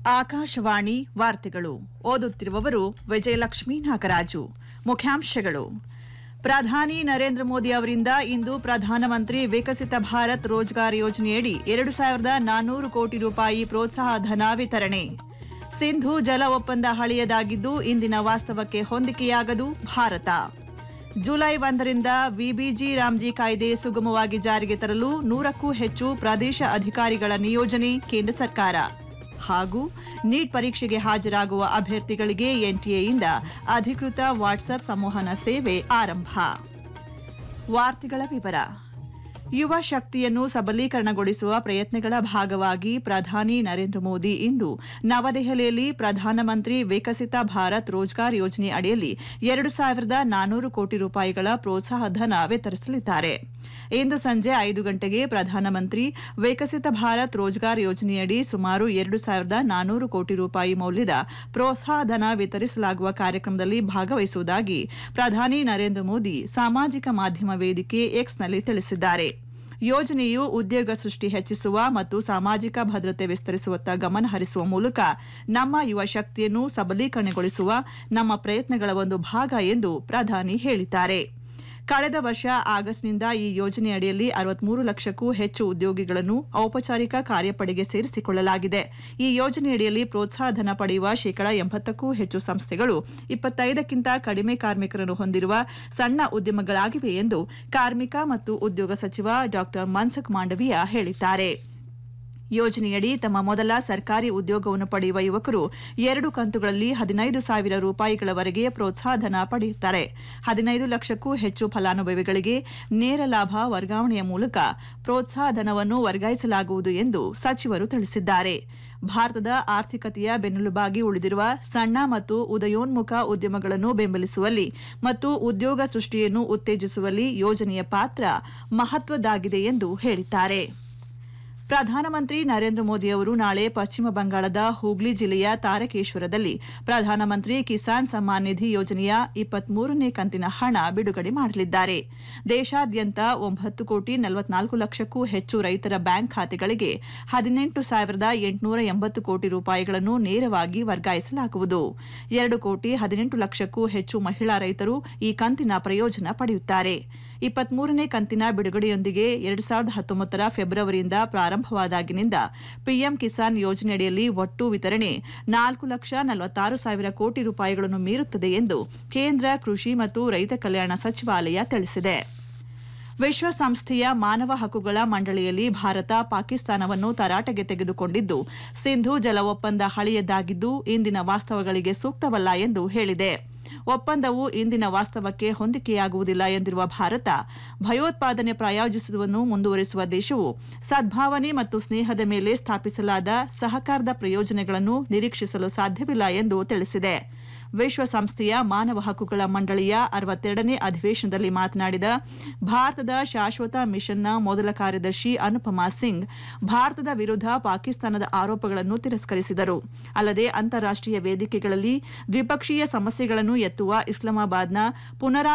ಆಕಾಶವಾಣಿ ವಾರ್ತೆಗಳು ಓದುತ್ತಿರುವವರು ವಿಜಯಲಕ್ಷ್ಮೀ ನಾಗರಾಜು ಮುಖ್ಯಾಂಶಗಳು ಪ್ರಧಾನಿ ನರೇಂದ್ರ ಮೋದಿ ಅವರಿಂದ ಇಂದು ಪ್ರಧಾನಮಂತ್ರಿ ವಿಕಸಿತ ಭಾರತ್ ರೋಜ್ಗಾರ್ ಯೋಜನೆಯಡಿ ಎರಡು ಸಾವಿರದ ನಾನ್ನೂರು ಕೋಟಿ ರೂಪಾಯಿ ಪ್ರೋತ್ಸಾಹ ಧನ ವಿತರಣೆ ಸಿಂಧು ಜಲ ಒಪ್ಪಂದ ಹಳೆಯದಾಗಿದ್ದು ಇಂದಿನ ವಾಸ್ತವಕ್ಕೆ ಹೊಂದಿಕೆಯಾಗದು ಭಾರತ ಜುಲೈ ಒಂದರಿಂದ ವಿಬಿಜಿ ರಾಮ್ಜಿ ಕಾಯ್ದೆ ಸುಗಮವಾಗಿ ಜಾರಿಗೆ ತರಲು ನೂರಕ್ಕೂ ಹೆಚ್ಚು ಪ್ರದೇಶ ಅಧಿಕಾರಿಗಳ ನಿಯೋಜನೆ ಕೇಂದ್ರ ಸರ್ಕಾರ ಹಾಗೂ ನೀಟ್ ಪರೀಕ್ಷೆಗೆ ಹಾಜರಾಗುವ ಅಭ್ಯರ್ಥಿಗಳಿಗೆ ಎನ್ಟಿಎಯಿಂದ ಅಧಿಕೃತ ವಾಟ್ಸ್ಆಪ್ ಸಂವಹನ ಸೇವೆ ಆರಂಭ ವಾರ್ತೆಗಳ ವಿವರ ಯುವ ಶಕ್ತಿಯನ್ನು ಸಬಲೀಕರಣಗೊಳಿಸುವ ಪ್ರಯತ್ನಗಳ ಭಾಗವಾಗಿ ಪ್ರಧಾನಿ ನರೇಂದ್ರ ಮೋದಿ ಇಂದು ನವದೆಹಲಿಯಲ್ಲಿ ಪ್ರಧಾನಮಂತ್ರಿ ವಿಕಸಿತ ಭಾರತ್ ರೋಜ್ಗಾರ್ ಯೋಜನೆ ಅಡಿಯಲ್ಲಿ ಎರಡು ಸಾವಿರದ ನಾನ್ನೂರು ಕೋಟಿ ರೂಪಾಯಿಗಳ ಪ್ರೋತ್ಸಾಹ ಧನ ವಿತರಿಸಲಿದ್ದಾರೆ ಇಂದು ಸಂಜೆ ಐದು ಗಂಟೆಗೆ ಪ್ರಧಾನಮಂತ್ರಿ ವಿಕಸಿತ ಭಾರತ್ ರೋಜ್ಗಾರ್ ಯೋಜನೆಯಡಿ ಸುಮಾರು ಎರಡು ಸಾವಿರದ ನಾನ್ನೂರು ಕೋಟಿ ರೂಪಾಯಿ ಮೌಲ್ಯದ ಪ್ರೋತ್ಸಾಹ ಧನ ವಿತರಿಸಲಾಗುವ ಕಾರ್ಯಕ್ರಮದಲ್ಲಿ ಭಾಗವಹಿಸುವುದಾಗಿ ಪ್ರಧಾನಿ ನರೇಂದ್ರ ಮೋದಿ ಸಾಮಾಜಿಕ ಮಾಧ್ಯಮ ವೇದಿಕೆ ಎಕ್ಸ್ನಲ್ಲಿ ತಿಳಿಸಿದ್ದಾರೆ ಯೋಜನೆಯು ಉದ್ಯೋಗ ಸೃಷ್ಟಿ ಹೆಚ್ಚಿಸುವ ಮತ್ತು ಸಾಮಾಜಿಕ ಭದ್ರತೆ ವಿಸ್ತರಿಸುವತ್ತ ಗಮನ ಹರಿಸುವ ಮೂಲಕ ನಮ್ಮ ಯುವ ಶಕ್ತಿಯನ್ನು ಸಬಲೀಕರಣಗೊಳಿಸುವ ನಮ್ಮ ಪ್ರಯತ್ನಗಳ ಒಂದು ಭಾಗ ಎಂದು ಪ್ರಧಾನಿ ಹೇಳಿದ್ದಾರೆ ಕಳೆದ ವರ್ಷ ಆಗಸ್ಟ್ನಿಂದ ಈ ಯೋಜನೆಯಡಿಯಲ್ಲಿ ಅರವತ್ಮೂರು ಲಕ್ಷಕ್ಕೂ ಹೆಚ್ಚು ಉದ್ಯೋಗಿಗಳನ್ನು ಔಪಚಾರಿಕ ಕಾರ್ಯಪಡೆಗೆ ಸೇರಿಸಿಕೊಳ್ಳಲಾಗಿದೆ ಈ ಯೋಜನೆಯಡಿಯಲ್ಲಿ ಪ್ರೋತ್ಸಾಹ ಧನ ಪಡೆಯುವ ಶೇಕಡಾ ಎಂಬತ್ತಕ್ಕೂ ಹೆಚ್ಚು ಸಂಸ್ಥೆಗಳು ಇಪ್ಪತ್ತೈದಕ್ಕಿಂತ ಕಡಿಮೆ ಕಾರ್ಮಿಕರನ್ನು ಹೊಂದಿರುವ ಸಣ್ಣ ಉದ್ಯಮಗಳಾಗಿವೆ ಎಂದು ಕಾರ್ಮಿಕ ಮತ್ತು ಉದ್ಯೋಗ ಸಚಿವ ಡಾ ಮನ್ಸುಖ್ ಮಾಂಡವೀಯ ಹೇಳಿದ್ದಾರೆ ಯೋಜನೆಯಡಿ ತಮ್ಮ ಮೊದಲ ಸರ್ಕಾರಿ ಉದ್ಯೋಗವನ್ನು ಪಡೆಯುವ ಯುವಕರು ಎರಡು ಕಂತುಗಳಲ್ಲಿ ಹದಿನೈದು ಸಾವಿರ ರೂಪಾಯಿಗಳವರೆಗೆ ಪ್ರೋತ್ಸಾಹಧನ ಪಡೆಯುತ್ತಾರೆ ಹದಿನೈದು ಲಕ್ಷಕ್ಕೂ ಹೆಚ್ಚು ಫಲಾನುಭವಿಗಳಿಗೆ ನೇರ ಲಾಭ ವರ್ಗಾವಣೆಯ ಮೂಲಕ ಪ್ರೋತ್ಸಾಹಧನವನ್ನು ವರ್ಗಾಯಿಸಲಾಗುವುದು ಎಂದು ಸಚಿವರು ತಿಳಿಸಿದ್ದಾರೆ ಭಾರತದ ಆರ್ಥಿಕತೆಯ ಬೆನ್ನೆಲುಬಾಗಿ ಉಳಿದಿರುವ ಸಣ್ಣ ಮತ್ತು ಉದಯೋನ್ಮುಖ ಉದ್ಯಮಗಳನ್ನು ಬೆಂಬಲಿಸುವಲ್ಲಿ ಮತ್ತು ಉದ್ಯೋಗ ಸೃಷ್ಟಿಯನ್ನು ಉತ್ತೇಜಿಸುವಲ್ಲಿ ಯೋಜನೆಯ ಪಾತ್ರ ಮಹತ್ವದ್ದಾಗಿದೆ ಎಂದು ಹೇಳಿದ್ದಾರೆ ಪ್ರಧಾನಮಂತ್ರಿ ನರೇಂದ್ರ ಮೋದಿ ಅವರು ನಾಳೆ ಪಶ್ಚಿಮ ಬಂಗಾಳದ ಹೂಗ್ಲಿ ಜಿಲ್ಲೆಯ ತಾರಕೇಶ್ವರದಲ್ಲಿ ಪ್ರಧಾನಮಂತ್ರಿ ಕಿಸಾನ್ ಸಮ್ಮಾನ್ ನಿಧಿ ಯೋಜನೆಯ ಇಪ್ಪತ್ಮೂರನೇ ಕಂತಿನ ಹಣ ಬಿಡುಗಡೆ ಮಾಡಲಿದ್ದಾರೆ ದೇಶಾದ್ಯಂತ ಒಂಬತ್ತು ಕೋಟಿ ನಲವತ್ನಾಲ್ಕು ಲಕ್ಷಕ್ಕೂ ಹೆಚ್ಚು ರೈತರ ಬ್ಯಾಂಕ್ ಖಾತೆಗಳಿಗೆ ಹದಿನೆಂಟು ಸಾವಿರದ ಎಂಟುನೂರ ಎಂಬತ್ತು ಕೋಟಿ ರೂಪಾಯಿಗಳನ್ನು ನೇರವಾಗಿ ವರ್ಗಾಯಿಸಲಾಗುವುದು ಎರಡು ಕೋಟಿ ಹದಿನೆಂಟು ಲಕ್ಷಕ್ಕೂ ಹೆಚ್ಚು ಮಹಿಳಾ ರೈತರು ಈ ಕಂತಿನ ಪ್ರಯೋಜನ ಪಡೆಯುತ್ತಾರೆ ಇಪ್ಪತ್ಮೂರನೇ ಕಂತಿನ ಬಿಡುಗಡೆಯೊಂದಿಗೆ ಎರಡು ಸಾವಿರದ ಹತ್ತೊಂಬತ್ತರ ಫೆಬ್ರವರಿಯಿಂದ ಪ್ರಾರಂಭವಾದಾಗಿನಿಂದ ಪಿಎಂ ಕಿಸಾನ್ ಯೋಜನೆಯಡಿಯಲ್ಲಿ ಒಟ್ಟು ವಿತರಣೆ ನಾಲ್ಕು ಲಕ್ಷ ನಲವತ್ತಾರು ಸಾವಿರ ಕೋಟಿ ರೂಪಾಯಿಗಳನ್ನು ಮೀರುತ್ತದೆ ಎಂದು ಕೇಂದ್ರ ಕೃಷಿ ಮತ್ತು ರೈತ ಕಲ್ಯಾಣ ಸಚಿವಾಲಯ ತಿಳಿಸಿದೆ ವಿಶ್ವಸಂಸ್ಥೆಯ ಮಾನವ ಹಕ್ಕುಗಳ ಮಂಡಳಿಯಲ್ಲಿ ಭಾರತ ಪಾಕಿಸ್ತಾನವನ್ನು ತರಾಟೆಗೆ ತೆಗೆದುಕೊಂಡಿದ್ದು ಸಿಂಧೂ ಜಲ ಒಪ್ಪಂದ ಹಳೆಯದಾಗಿದ್ದು ಇಂದಿನ ವಾಸ್ತವಗಳಿಗೆ ಸೂಕ್ತವಲ್ಲ ಎಂದು ಹೇಳಿದೆ ಒಪ್ಪಂದವು ಇಂದಿನ ವಾಸ್ತವಕ್ಕೆ ಹೊಂದಿಕೆಯಾಗುವುದಿಲ್ಲ ಎಂದಿರುವ ಭಾರತ ಭಯೋತ್ಪಾದನೆ ಪ್ರಾಯೋಜಿಸುವುದನ್ನು ಮುಂದುವರಿಸುವ ದೇಶವು ಸದ್ಭಾವನೆ ಮತ್ತು ಸ್ನೇಹದ ಮೇಲೆ ಸ್ಥಾಪಿಸಲಾದ ಸಹಕಾರದ ಪ್ರಯೋಜನಗಳನ್ನು ನಿರೀಕ್ಷಿಸಲು ಸಾಧ್ಯವಿಲ್ಲ ಎಂದು ತಿಳಿಸಿದೆ ವಿಶ್ವಸಂಸ್ಥೆಯ ಮಾನವ ಹಕ್ಕುಗಳ ಮಂಡಳಿಯ ಅರವತ್ತೆರಡನೇ ಅಧಿವೇಶನದಲ್ಲಿ ಮಾತನಾಡಿದ ಭಾರತದ ಶಾಶ್ವತ ಮಿಷನ್ನ ಮೊದಲ ಕಾರ್ಯದರ್ಶಿ ಅನುಪಮಾ ಸಿಂಗ್ ಭಾರತದ ವಿರುದ್ಧ ಪಾಕಿಸ್ತಾನದ ಆರೋಪಗಳನ್ನು ತಿರಸ್ಕರಿಸಿದರು ಅಲ್ಲದೆ ಅಂತಾರಾಷ್ಟೀಯ ವೇದಿಕೆಗಳಲ್ಲಿ ದ್ವಿಪಕ್ಷೀಯ ಸಮಸ್ಯೆಗಳನ್ನು ಎತ್ತುವ ಇಸ್ಲಾಮಾಬಾದ್ನ ಪುನರಾ